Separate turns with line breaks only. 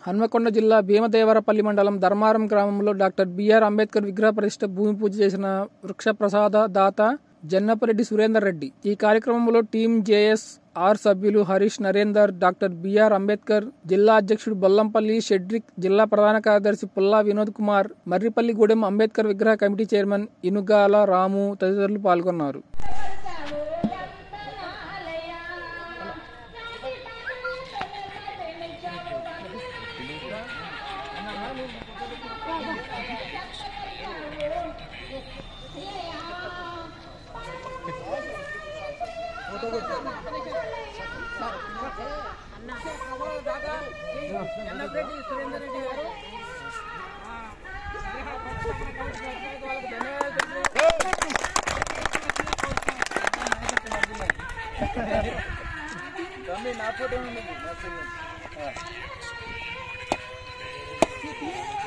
హన్మకొండ జిల్లా భీమదేవరపల్లి మండలం ధర్మారం గ్రామంలో డాక్టర్ బిఆర్ అంబేద్కర్ విగ్రహ ప్రతిష్ఠ భూమి పూజ చేసిన వృక్ష ప్రసాద దాత జన్నపరెడ్డి సురేందర్ రెడ్డి ఈ కార్యక్రమంలో టీం జేఎస్ ఆర్ సభ్యులు హరీష్ నరేందర్ డాక్టర్ బిఆర్ అంబేద్కర్ జిల్లా అధ్యక్షుడు బొల్లంపల్లి షెడ్రిక్ జిల్లా ప్రధాన కార్యదర్శి పుల్లా వినోద్ కుమార్ మర్రిపల్లిగూడెం అంబేద్కర్ విగ్రహ కమిటీ చైర్మన్ ఇనుగాల రాము తదితరులు పాల్గొన్నారు
నా ఫోటో ఉన్నది నా